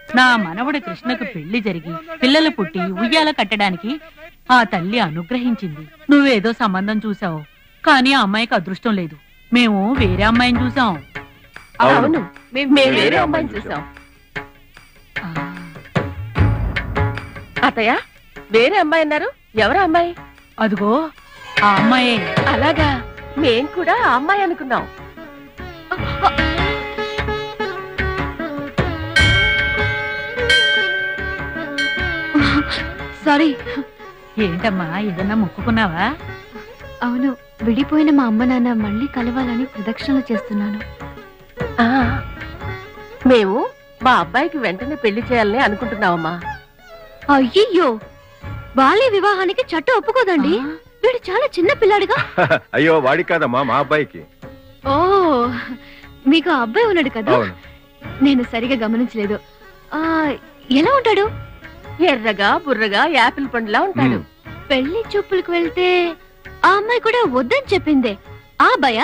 నా మనవడు కృష్ణకు పెళ్లి జరిగి పిల్లలు పుట్టి ఉయ్యాల కట్టడానికి ఆ తల్లి అనుగ్రహించింది నువ్వేదో సంబంధం చూసావు కానీ ఆ అమ్మాయికి అదృష్టం లేదు మేము వేరే అమ్మాయిని చూసాం అవును మేము వేరే అమ్మాయిని చూసాం ఆ, అత్తయ్య వేరే అమ్మాయి అన్నారు ఎవరు అమ్మాయి అదిగో ఆ అమ్మాయే అలాగా మేం కూడా ఆ అమ్మాయి అనుకున్నాం సారీ ఏంటమ్మా ఏదన్నా మొక్కుకున్నావా అవును విడిపోయిన మా అమ్మ నాన్న మళ్ళీ కలవాలని ప్రదక్షిణలు చేస్తున్నాను ఆ, మేము మా అబ్బాయికి వెంటనే పెళ్లి చేయాలని అనుకుంటున్నామమ్మా అయ్యయ్యో బాల్య వివాహానికి చట్టం ఒప్పుకోదండి వీడు చాలా చిన్న పిల్లాడిగా అయ్యో వాడి కాదమ్మా మా అబ్బాయికి ఓ మీకు ఆ అబ్బాయి ఉన్నాడు కదా అవును నేను సరిగా గమనించలేదు ఆ ఎలా ఉంటాడు ఎర్రగా బుర్రగా యాపిల్ పండులా ఉంటాడు ఉమ్. పెళ్లి చూపులకు వెళ్తే ఆ అమ్మాయి కూడా వద్దని చెప్పిందే ఆ భయ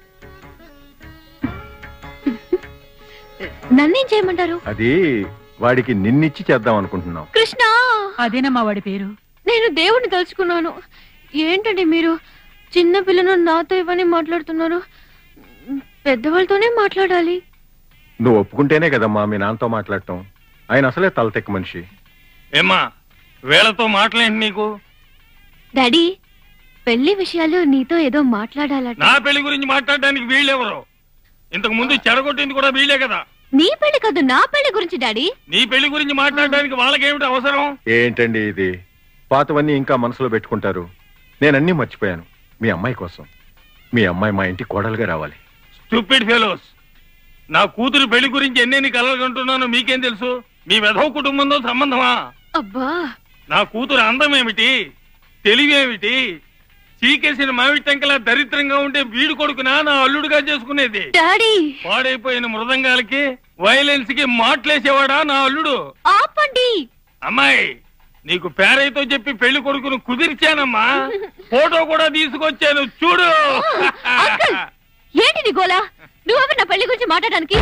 నన్నేం చేయమంటారు అది వాడికి నిన్నిచ్చి చేద్దాం అనుకుంటున్నాం కృష్ణ అదేనమ్మా వాడి పేరు నేను దేవుణ్ణి తలుచుకున్నాను ఏంటండి మీరు చిన్న పిల్లను నాతో ఇవన్నీ మాట్లాడుతున్నారు పెద్దవాళ్ళతోనే మాట్లాడాలి నువ్వు ఒప్పుకుంటేనే కదమ్మా మీ నాన్నతో మాట్లాడటం ఆయన అసలే తలతెక్క మనిషి ఏమ్మా వీళ్ళతో మాటలేంటి నీకు డాడీ పెళ్లి విషయాలు నీతో ఏదో మాట్లాడాలట నా పెళ్లి గురించి మాట్లాడడానికి వీళ్ళెవరు ఇంతకు ముందు చెడగొట్టింది కూడా వీళ్ళే కదా నీ పెళ్లి కాదు నా పెళ్లి గురించి డాడీ నీ పెళ్లి గురించి మాట్లాడడానికి వాళ్ళకేమిటి అవసరం ఏంటండి ఇది పాతవన్నీ ఇంకా మనసులో పెట్టుకుంటారు నేనన్నీ మర్చిపోయాను మీ అమ్మాయి కోసం మీ అమ్మాయి మా ఇంటి కోడలుగా రావాలి స్టూపిడ్ ఫెలోస్ నా కూతురు పెళ్లి గురించి ఎన్నెన్ని కలలు కంటున్నానో మీకేం తెలుసు మీ వెధవ కుటుంబంతో సంబంధమా అబ్బా నా కూతురు అందం ఏమిటి తెలివేమిటి చీకేసిన మామిడి టెంకలా దరిద్రంగా ఉంటే వీడు కొడుకునా నా అల్లుడుగా చేసుకునేది డాడీ పాడైపోయిన మృదంగాలకి వైలెన్స్ కి మాట్లేసేవాడా నా అల్లుడు ఆపండి అమ్మాయి నీకు పేరైతో చెప్పి పెళ్లి కొడుకును కుదిర్చానమ్మా ఫోటో కూడా తీసుకొచ్చాను చూడు అంకుల్ ఏంటి నీ గోలా నువ్వెవరు నా పెళ్లి గురించి మాట్లాడడానికి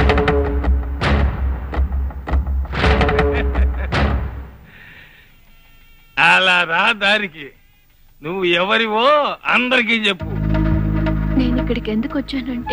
అలా రా దారికి నువ్వు ఎవరివో అందరికీ చెప్పు నేను ఇక్కడికి ఎందుకు వచ్చానంటే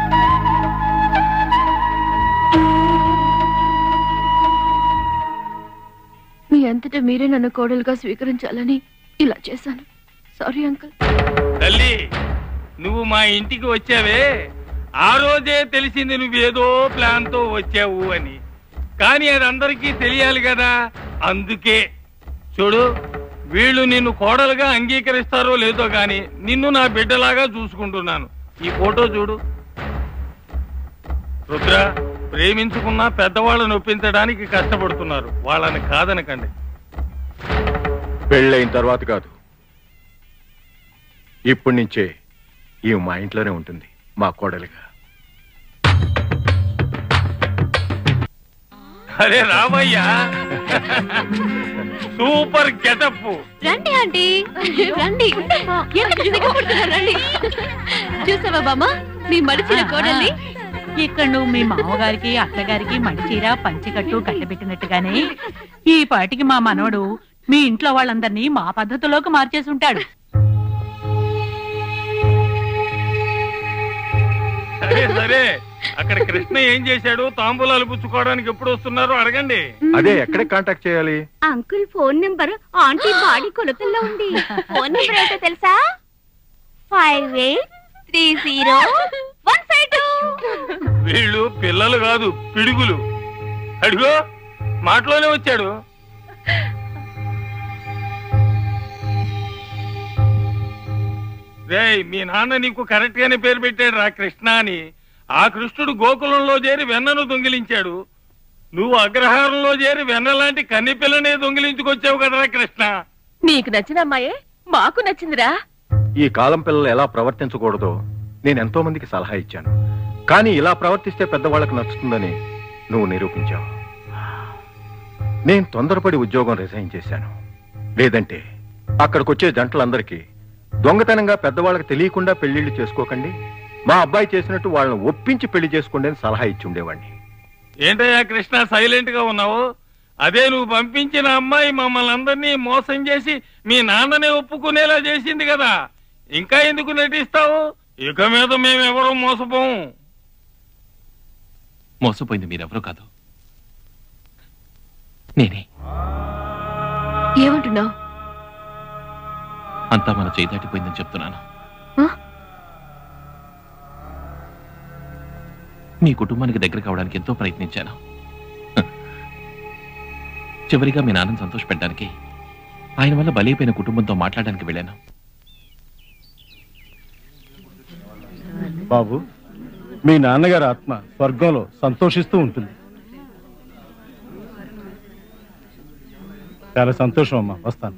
మీ అంతటా మీరే నన్ను కోడలుగా స్వీకరించాలని ఇలా చేశాను సారీ అంకుల్ తల్లి నువ్వు మా ఇంటికి వచ్చావే ఆ రోజే తెలిసింది నువ్వేదో ప్లాన్ తో వచ్చావు అని కానీ అది అందరికీ తెలియాలి కదా అందుకే చూడు వీళ్ళు నిన్ను కోడలుగా అంగీకరిస్తారో లేదో గాని నిన్ను నా బిడ్డలాగా చూసుకుంటున్నాను ఈ ఫోటో చూడు రుద్ర ప్రేమించుకున్న పెద్దవాళ్ళని ఒప్పించడానికి కష్టపడుతున్నారు వాళ్ళని కాదనకండి పెళ్ళైన తర్వాత కాదు ఇప్పటి నుంచే ఈ మా ఇంట్లోనే ఉంటుంది మా కోడలుగా అరే రామయ్యా సూపర్ గెటప్ రండి ఆంటీ రండి ఎందుకు సిగ్గుపడుతున్నారు? రండి చూసావా బామ్మ నీ మడిచిన కోడల్ని ఇక్కడ నువ్వు మీ మామగారికి అత్తగారికి మడిచీర పంచికట్టు కట్టబెట్టినట్టుగానే ఈ పాటికి మా మనవడు మీ ఇంట్లో వాళ్ళందరినీ మా పద్ధతిలోకి మార్చేసి ఉంటాడు సరే సరే అక్కడ కృష్ణ ఏం చేశాడు తాంబూలాలు పుచ్చుకోవడానికి ఎప్పుడు వస్తున్నారో అడగండి అదే ఎక్కడ కాంటాక్ట్ చేయాలి అంకుల్ ఫోన్ నెంబర్ ఆంటీ బాడీ కొలతల్లో ఉంది ఫోన్ నెంబర్ ఏంటో తెలుసా five eight three zero one five two వీళ్ళు పిల్లలు కాదు పిడుగులు అడిగో మాటలోనే వచ్చాడు రేయ్ మీ నాన్న నీకు కరెక్ట్ గానే పేరు పెట్టాడు రా కృష్ణ అని ఆ కృష్ణుడు గోకులంలో చేరి వెన్నను దొంగిలించాడు నువ్వు అగ్రహారంలో చేరి వెన్న లాంటి కన్ని పిల్లనే దొంగిలించుకొచ్చావు కదరా కృష్ణ నీకు నచ్చిన అమ్మాయే మాకు నచ్చిందిరా ఈ కాలం పిల్లలు ఎలా ప్రవర్తించకూడదో నేను ఎంతో మందికి సలహా ఇచ్చాను కానీ ఇలా ప్రవర్తిస్తే పెద్దవాళ్ళకి నచ్చుతుందని నువ్వు నిరూపించావు నేను తొందరపడి ఉద్యోగం రిజైన్ చేశాను లేదంటే అక్కడికొచ్చే జంటలందరికీ దొంగతనంగా పెద్దవాళ్ళకి తెలియకుండా పెళ్లిళ్ళు చేసుకోకండి మా అబ్బాయి చేసినట్టు వాళ్ళని ఒప్పించి పెళ్లి చేసుకోండి అని సలహా ఇచ్చి ఉండేవాడిని ఏంటయ్యా కృష్ణ సైలెంట్ గా ఉన్నావు అదే నువ్వు పంపించిన అమ్మాయి మమ్మల్ని అందరినీ మోసం చేసి మీ నాన్ననే ఒప్పుకునేలా చేసింది కదా ఇంకా ఎందుకు నటిస్తావు ఇక మీద మేమెవరూ మోసపోము మోసపోయింది మీరెవరూ కాదు నేనే ఏమంటున్నావు అంతా మన చేయి దాటిపోయిందని చెప్తున్నాను ఆ? మీ కుటుంబానికి దగ్గర కావడానికి ఎంతో ప్రయత్నించాను హ. చివరిగా మీ నాన్నని సంతోషపెట్టడానికి ఆయన వల్ల బలైపోయిన కుటుంబంతో మాట్లాడడానికి వెళ్ళాను బాబు మీ నాన్నగారి ఆత్మ స్వర్గంలో సంతోషిస్తూ ఉంటుంది చాలా సంతోషం అమ్మా వస్తాను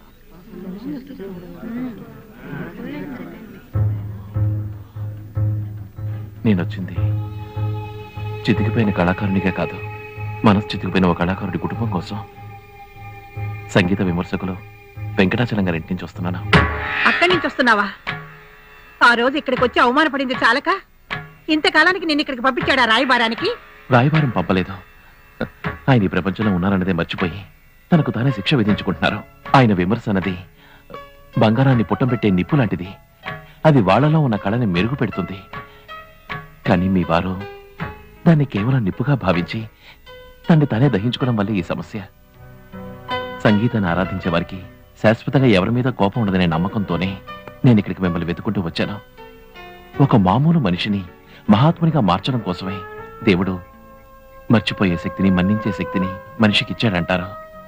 నేను వచ్చింది చితికిపోయిన కళాకారునిగా కాదు మనసు చితికిపోయిన ఒక కళాకారుడి కుటుంబం కోసం సంగీత విమర్శకులు వెంకటాచలం గారి ఇంటి నుంచి వస్తున్నాను అక్కడి నుంచి వస్తున్నావా ఆ రోజు ఇక్కడికి వచ్చి అవమానపడింది చాలక ఇంతకాలానికి నిన్ను ఇక్కడికి పంపించాడా రాయబారానికి రాయబారం పంపలేదు ఆయన ఈ ప్రపంచంలో ఉన్నారన్నదే మర్చిపోయి తనకు తానే శిక్ష విధించుకుంటున్నారు ఆయన విమర్శ అన్నది బంగారాన్ని పుట్టం పెట్టే నిప్పు లాంటిది అది వాళ్ళలో ఉన్న కళని మెరుగు పెడుతుంది కానీ మీ వారు దాన్ని కేవలం నిప్పుగా భావించి తన్ని తానే దహించుకోవడం వల్లే ఈ సమస్య సంగీతాన్ని ఆరాధించే వారికి శాశ్వతంగా ఎవరి మీద కోపం ఉండదనే నమ్మకంతోనే నేను ఇక్కడికి మిమ్మల్ని వెతుకుంటూ వచ్చాను ఒక మామూలు మనిషిని మహాత్మునిగా మార్చడం కోసమే దేవుడు మర్చిపోయే శక్తిని మన్నించే శక్తిని మనిషికిచ్చాడంటారు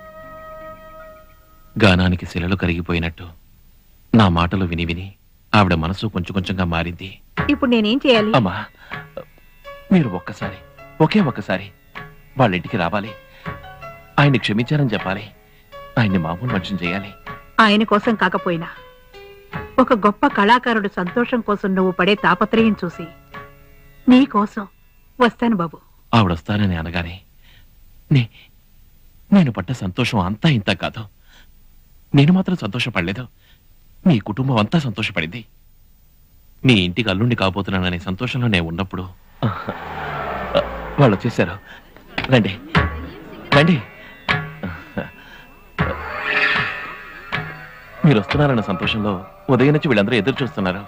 గానానికి శిలలు కరిగిపోయినట్టు నా మాటలు విని విని ఆవిడ మనసు కొంచెం కొంచెంగా మారింది ఇప్పుడు నేనేం చేయాలి అమ్మా మీరు ఒక్కసారి ఒకే ఒక్కసారి వాళ్ళ ఇంటికి రావాలి ఆయన్ని క్షమించారని చెప్పాలి ఆయన్ని మామూలు మనిషిని చేయాలి ఆయన కోసం కాకపోయినా ఒక గొప్ప కళాకారుడు సంతోషం కోసం నువ్వు పడే తాపత్రయం చూసి నీ కోసం వస్తాను బాబు ఆవిడ వస్తానని అనగానే నే నేను పడ్డ సంతోషం అంతా ఇంత కాదు నేను మాత్రం సంతోషపడలేదు మీ కుటుంబం అంతా సంతోషపడింది మీ ఇంటికి అల్లుండి కాబోతున్నాననే సంతోషంలో నేను ఉన్నప్పుడు వాళ్ళు వచ్చేసారు రండి రండి మీరు వస్తున్నారన్న సంతోషంలో ఉదయం నుంచి వీళ్ళందరూ ఎదురు చూస్తున్నారు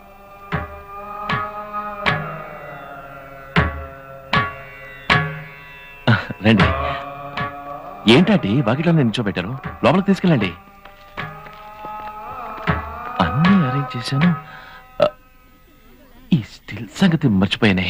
రండి ఏంటంటే బాకిట్లో నిల్చోబెట్టారు లోపలికి తీసుకెళ్ళండి అన్నీ అరేంజ్ చేశాను ఆ, ఈ స్టిల్ సంగతి మర్చిపోయానే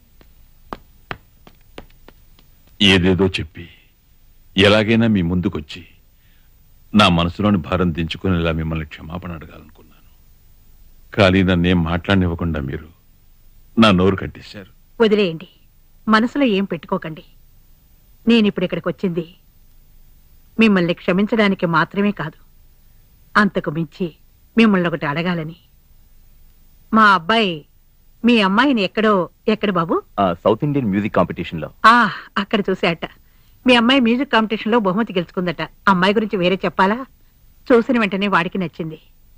ఏదేదో చెప్పి ఎలాగైనా మీ ముందుకొచ్చి నా మనసులోని భారం దించుకునేలా మిమ్మల్ని క్షమాపణ అడగాలనుకున్నాను కానీ నన్నేం మాట్లాడనివ్వకుండా మీరు నా నోరు కట్టేశారు వదిలేయండి మనసులో ఏం పెట్టుకోకండి నేనిప్పుడు ఇక్కడికి వచ్చింది మిమ్మల్ని క్షమించడానికి మాత్రమే కాదు అంతకు మించి మిమ్మల్ని ఒకటి అడగాలని మా అబ్బాయి మీ అమ్మాయిని ఎక్కడో ఎక్కడ బాబు సౌత్ ఇండియన్ మ్యూజిక్ కాంపిటీషన్ లో ఆ అక్కడ చూశాట మీ అమ్మాయి మ్యూజిక్ కాంపిటీషన్ లో బహుమతి గెలుచుకుందట అమ్మాయి గురించి వేరే చెప్పాలా చూసిన వెంటనే వాడికి నచ్చింది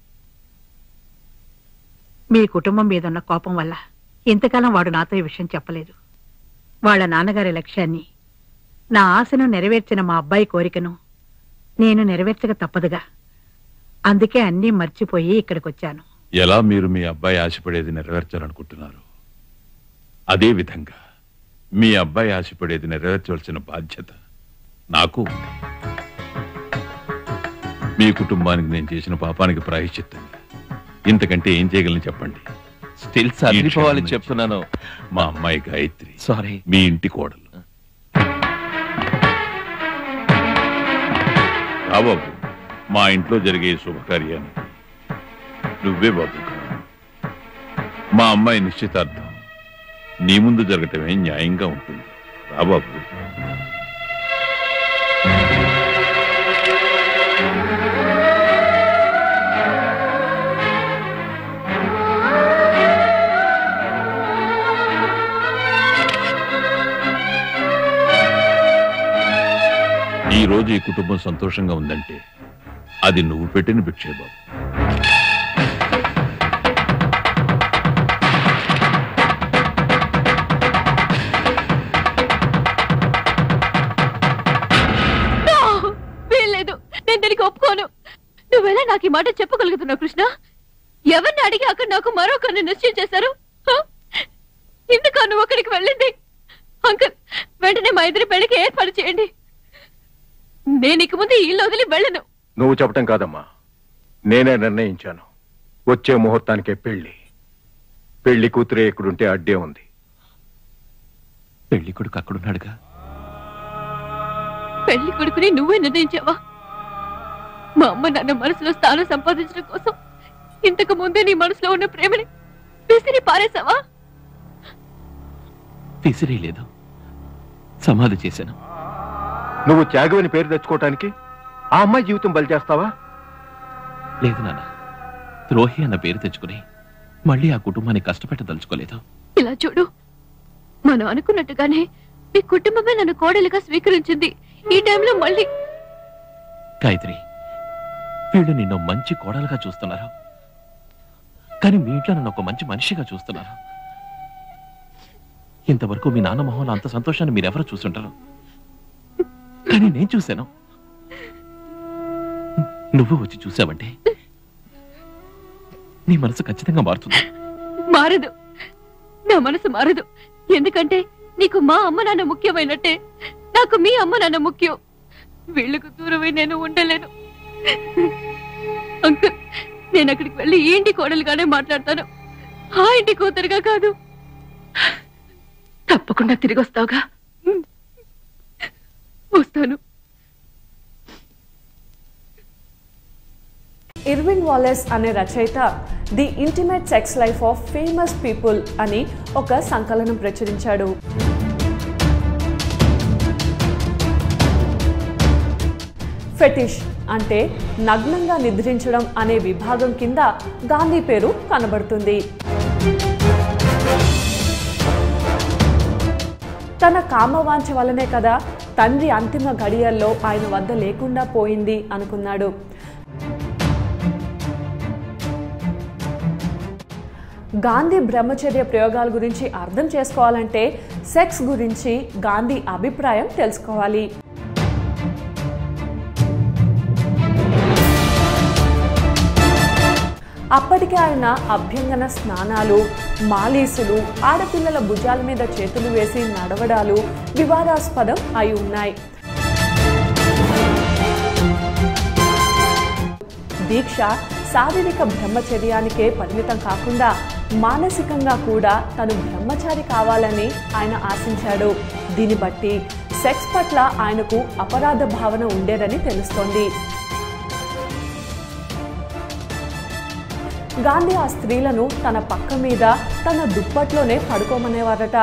మీ కుటుంబం మీద ఉన్న కోపం వల్ల ఇంతకాలం వాడు నాతో ఈ విషయం చెప్పలేదు వాళ్ళ నాన్నగారి లక్ష్యాన్ని నా ఆశను నెరవేర్చిన మా అబ్బాయి కోరికను నేను నెరవేర్చక తప్పదుగా అందుకే అన్నీ మర్చిపోయి ఇక్కడికొచ్చాను ఎలా మీరు మీ అబ్బాయి ఆశపడేది నెరవేర్చాలనుకుంటున్నారు అదే విధంగా మీ అబ్బాయి ఆశపడేది నెరవేర్చవలసిన బాధ్యత నాకు ఉంది మీ కుటుంబానికి నేను చేసిన పాపానికి ప్రాయశ్చిత్తంగా ఇంతకంటే ఏం చేయగలను చెప్పండి స్టిల్ సరిపోవాలి చెప్తున్నాను మా అమ్మాయి గాయత్రి సారీ మీ ఇంటి కోడలు రా బాబు మా ఇంట్లో జరిగే ఈ శుభకార్యానికి నువ్వే బాబు మా అమ్మాయి నిశ్చితార్థం నీ ముందు జరగటమే న్యాయంగా ఉంటుంది రా బాబు ఈ రోజు ఈ కుటుంబం సంతోషంగా ఉందంటే అది నువ్వు పెట్టిన భిక్షే బాబు నాకు ఈ మాట చెప్పగలుగుతున్నావు కృష్ణ ఎవరిని అడిగి అక్కడ నాకు మరొకరిని నిశ్చయం చేశారు హ? ఎందుకు నువ్వు అక్కడికి వెళ్ళింది అంకుల్ వెంటనే మా ఇద్దరి పెళ్లికి ఏర్పాటు చేయండి నేను ఇక ముందు ఈ ఇల్లు వదిలి వెళ్ళను నువ్వు చెప్పటం కాదమ్మా నేనే నిర్ణయించాను వచ్చే ముహూర్తానికే పెళ్లి పెళ్లి కూతురే ఇక్కడుంటే అడ్డే ఉంది పెళ్లి కొడుకు అక్కడున్నాడుగా పెళ్లి కొడుకుని నువ్వే నిర్ణయించావా మా అమ్మ నాన్న మనసులో స్థానం సంపాదించడం కోసం ఇంతకు ముందే నీ మనసులో ఉన్న ప్రేమని విసిరి పారేశావా విసిరీ లేదు సమాధి చేశాను నువ్వు త్యాగమని పేరు తెచ్చుకోవటానికి ఆ అమ్మాయి జీవితం బలి చేస్తావా లేదు నాన్న ద్రోహి అన్న పేరు తెచ్చుకుని మళ్ళీ ఆ కుటుంబాన్ని కష్టపెట్టదలుచుకోలేదు ఇలా చూడు మనం అనుకున్నట్టుగానే మీ కుటుంబమే నన్ను కోడలిగా స్వీకరించింది ఈ టైంలో మళ్ళీ గాయత్రి వీళ్ళు నిన్ను మంచి కోడలుగా చూస్తున్నారు కానీ మీ ఇంట్లో నన్ను ఒక మంచి మనిషిగా చూస్తున్నారు ఇంతవరకు మీ నాన్న మొహంలో అంత సంతోషాన్ని మీరెవరు చూసుంటారు కానీ నేను చూశాను నువ్వు వచ్చి చూసావంటే నీ మనసు ఖచ్చితంగా మారుతుంది మారదు నా మనసు మారదు ఎందుకంటే నీకు మా అమ్మ నాన్న ముఖ్యమైనట్టే నాకు మీ అమ్మ నాన్న ముఖ్యం వీళ్ళకు దూరమై నేను ఉండలేను అంకుల్ నేను అక్కడికి వెళ్ళి ఈ ఇంటి కోడలుగానే మాట్లాడతాను ఆ ఇంటి కూతురుగా కాదు తప్పకుండా తిరిగి వస్తావుగా వస్తాను ఇర్విన్ వాలెస్ అనే రచయిత the intimate sex life of famous people అని ఒక సంకలనం ప్రచురించాడు ఫెటిష్ అంటే నగ్నంగా నిద్రించడం అనే విభాగం కింద గాంధీ పేరు కనబడుతుంది తన కామవాంఛ వల్లనే కదా తండ్రి అంతిమ గడియల్లో ఆయన వద్ద లేకుండా పోయింది అనుకున్నాడు గాంధీ బ్రహ్మచర్య ప్రయోగాల గురించి అర్థం చేసుకోవాలంటే సెక్స్ గురించి గాంధీ అభిప్రాయం తెలుసుకోవాలి అప్పటికే ఆయన అభ్యంగన స్నానాలు మాలీసులు ఆడపిల్లల భుజాల మీద చేతులు వేసి నడవడాలు వివాదాస్పదం అయి ఉన్నాయి దీక్ష శారీరక బ్రహ్మచర్యానికే పరిమితం కాకుండా మానసికంగా కూడా తను బ్రహ్మచారి కావాలని ఆయన ఆశించాడు దీన్ని బట్టి సెక్స్ పట్ల ఆయనకు అపరాధ భావన ఉండేదని తెలుస్తోంది గాంధీ ఆ స్త్రీలను తన పక్క మీద తన దుప్పట్లోనే పడుకోమనేవారట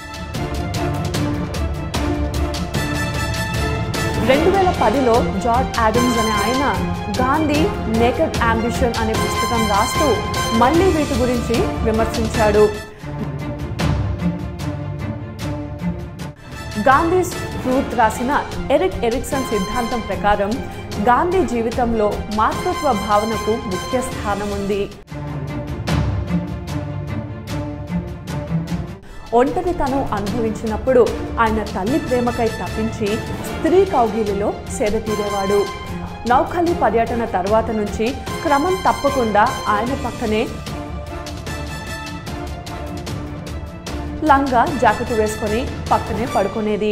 రెండు వేల పదిలో జార్జ్ యాడమ్స్ అనే ఆయన గాంధీ నేకెడ్ అంబిషన్ అనే పుస్తకం రాస్తూ మళ్ళీ వీటి గురించి విమర్శించాడు గాంధీ ట్రూత్ రాసిన ఎరిక్ ఎరిక్సన్ సిద్ధాంతం ప్రకారం గాంధీ జీవితంలో మాతృత్వ భావనకు ముఖ్య స్థానం ఉంది ఒంటరితనం అనుభవించినప్పుడు ఆయన తల్లి ప్రేమకై తప్పించి స్త్రీ కౌగిలిలో సేద తీరేవాడు నౌఖలి పర్యటన తర్వాత నుంచి క్రమం తప్పకుండా ఆయన పక్కనే లంగా జాకెట్ వేసుకొని పక్కనే పడుకునేది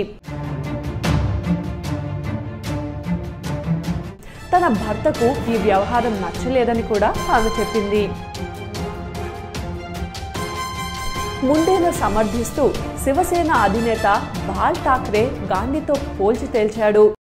తన భర్తకు ఈ వ్యవహారం నచ్చలేదని కూడా ఆమె చెప్పింది ముందేను సమర్థిస్తూ శివసేన అధినేత బాల్ ఠాక్రే గాంధీతో పోల్చి తేల్చాడు